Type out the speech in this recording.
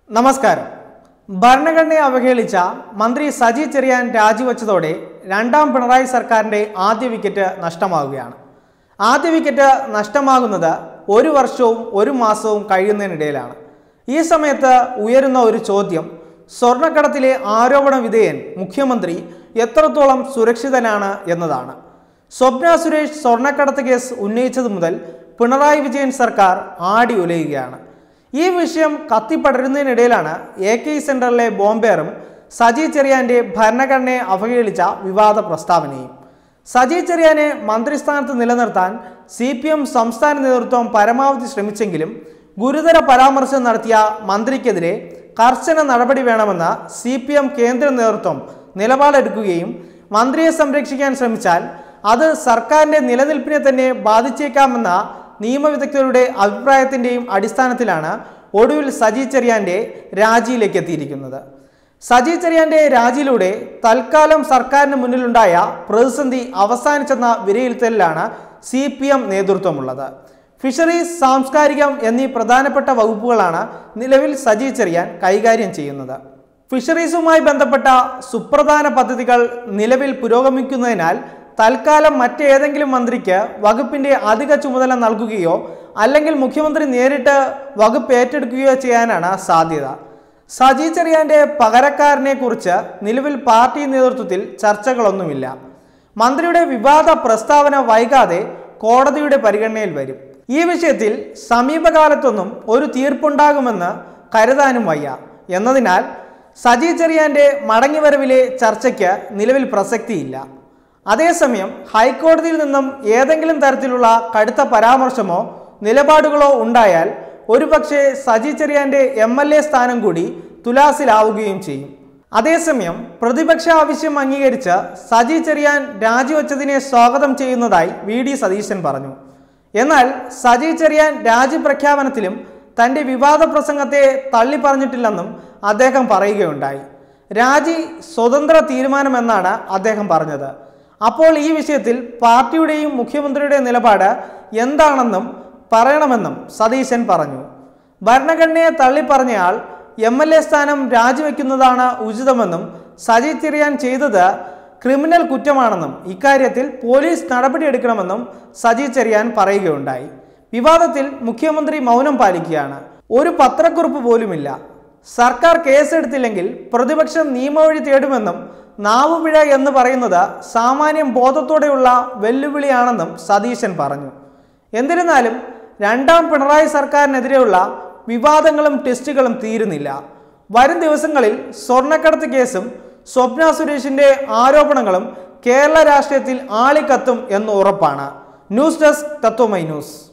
നമസ്കാരം ഭരണഘടനയെ അവഹേളിച്ച മന്ത്രി സജി ചെറിയാൻ രാജിവെച്ചതോടെ രണ്ടാം പിണറായി സർക്കാരിന്റെ ആദ്യ വിക്കറ്റ് നഷ്ടമാവുകയാണ് ആദ്യ വിക്കറ്റ് നഷ്ടമാകുന്നത് ഒരു വർഷവും ഒരു മാസവും കഴിയുന്നതിനിടയിലാണ് ഈ സമയത്ത് ഉയരുന്ന ഒരു ചോദ്യം സ്വർണ്ണക്കടത്തിലെ ആരോപണ വിധേയൻ മുഖ്യമന്ത്രി എത്രത്തോളം സുരക്ഷിതനാണ് എന്നതാണ് സ്വപ്ന സുരേഷ് സ്വർണ്ണക്കടത്ത് കേസ് ഉന്നയിച്ചത് മുതൽ പിണറായി വിജയൻ സർക്കാർ ആടി ഉലയുകയാണ് ഈ വിഷയം കത്തിപ്പടരുന്നതിനിടയിലാണ് എ കെ സെന്ററിലെ ബോംബേറും സജി ചെറിയാന്റെ ഭരണഘടനയെ അവഹേളിച്ച വിവാദ പ്രസ്താവനയും സജി ചെറിയാനെ മന്ത്രിസ്ഥാനത്ത് നിലനിർത്താൻ സി പി എം സംസ്ഥാന നേതൃത്വം പരമാവധി ശ്രമിച്ചെങ്കിലും ഗുരുതര പരാമർശം നടത്തിയ മന്ത്രിക്കെതിരെ കർശന നടപടി വേണമെന്ന് സി പി എം കേന്ദ്ര നേതൃത്വം നിലപാടെടുക്കുകയും മന്ത്രിയെ സംരക്ഷിക്കാൻ ശ്രമിച്ചാൽ അത് സർക്കാരിന്റെ നിലനിൽപ്പിനെ തന്നെ ബാധിച്ചേക്കാമെന്ന നിയമവിദഗ്ധരുടെ അഭിപ്രായത്തിന്റെയും അടിസ്ഥാനത്തിലാണ് ഒടുവിൽ സജി ചെറിയാന്റെ രാജിയിലേക്ക് എത്തിയിരിക്കുന്നത് സജി ചെറിയാന്റെ രാജിയിലൂടെ തൽക്കാലം സർക്കാരിന് മുന്നിലുണ്ടായ പ്രതിസന്ധി അവസാനിച്ചെന്ന വിലയിരുത്തലിലാണ് സി പി എം നേതൃത്വമുള്ളത് ഫിഷറീസ് സാംസ്കാരികം എന്നീ പ്രധാനപ്പെട്ട വകുപ്പുകളാണ് നിലവിൽ സജി ചെറിയാൻ കൈകാര്യം ചെയ്യുന്നത് ഫിഷറീസുമായി ബന്ധപ്പെട്ട സുപ്രധാന പദ്ധതികൾ നിലവിൽ പുരോഗമിക്കുന്നതിനാൽ തൽക്കാലം മറ്റേതെങ്കിലും മന്ത്രിക്ക് വകുപ്പിന്റെ അധിക ചുമതല നൽകുകയോ അല്ലെങ്കിൽ മുഖ്യമന്ത്രി നേരിട്ട് വകുപ്പ് ഏറ്റെടുക്കുകയോ ചെയ്യാനാണ് സാധ്യത സജി ചെറിയാന്റെ പകരക്കാരനെ കുറിച്ച് നിലവിൽ പാർട്ടി നേതൃത്വത്തിൽ ചർച്ചകളൊന്നുമില്ല മന്ത്രിയുടെ വിവാദ പ്രസ്താവന വൈകാതെ കോടതിയുടെ പരിഗണനയിൽ വരും ഈ വിഷയത്തിൽ സമീപകാലത്തൊന്നും ഒരു തീർപ്പുണ്ടാകുമെന്ന് കരുതാനും വയ്യ എന്നതിനാൽ സജി ചെറിയാന്റെ മടങ്ങിവരവിലെ ചർച്ചയ്ക്ക് നിലവിൽ പ്രസക്തിയില്ല അതേസമയം ഹൈക്കോടതിയിൽ നിന്നും ഏതെങ്കിലും തരത്തിലുള്ള കടുത്ത പരാമർശമോ നിലപാടുകളോ ഉണ്ടായാൽ ഒരുപക്ഷെ സജി ചെറിയാന്റെ എം എൽ എ സ്ഥാനം കൂടി തുലാസിലാവുകയും ചെയ്യും അതേസമയം പ്രതിപക്ഷ ആവശ്യം അംഗീകരിച്ച് സജി ചെറിയാൻ രാജിവെച്ചതിനെ സ്വാഗതം ചെയ്യുന്നതായി വി ഡി സതീശൻ പറഞ്ഞു എന്നാൽ സജി ചെറിയാൻ രാജിപ്രഖ്യാപനത്തിലും തന്റെ വിവാദ പ്രസംഗത്തെ തള്ളി പറഞ്ഞിട്ടില്ലെന്നും അദ്ദേഹം പറയുകയുണ്ടായി രാജി സ്വതന്ത്ര തീരുമാനമെന്നാണ് അദ്ദേഹം പറഞ്ഞത് അപ്പോൾ ഈ വിഷയത്തിൽ പാർട്ടിയുടെയും മുഖ്യമന്ത്രിയുടെയും നിലപാട് എന്താണെന്നും പറയണമെന്നും സതീശൻ പറഞ്ഞു ഭരണഘടനയെ തള്ളിപ്പറഞ്ഞയാൾ എം എൽ എ സ്ഥാനം രാജിവെക്കുന്നതാണ് ഉചിതമെന്നും സജി ചെറിയാൻ ചെയ്തത് ക്രിമിനൽ കുറ്റമാണെന്നും ഇക്കാര്യത്തിൽ പോലീസ് നടപടിയെടുക്കണമെന്നും സജി ചെറിയാൻ പറയുകയുണ്ടായി വിവാദത്തിൽ മുഖ്യമന്ത്രി മൗനം പാലിക്കുകയാണ് ഒരു പത്രക്കുറിപ്പ് പോലുമില്ല സർക്കാർ കേസെടുത്തില്ലെങ്കിൽ പ്രതിപക്ഷം നിയമവഴി തേടുമെന്നും നാവുപിഴ എന്ന് പറയുന്നത് സാമാന്യം ബോധത്തോടെയുള്ള വെല്ലുവിളിയാണെന്നും സതീശൻ പറഞ്ഞു എന്നിരുന്നാലും രണ്ടാം പിണറായി സർക്കാരിനെതിരെയുള്ള വിവാദങ്ങളും ടെസ്റ്റുകളും തീരുന്നില്ല വരും ദിവസങ്ങളിൽ സ്വർണ്ണക്കടത്ത് കേസും സ്വപ്ന സുരേഷിന്റെ ആരോപണങ്ങളും കേരള രാഷ്ട്രീയത്തിൽ ആളിക്കത്തും എന്ന് ഉറപ്പാണ് ന്യൂസ് ഡെസ്ക് തത്വമൈ ന്യൂസ്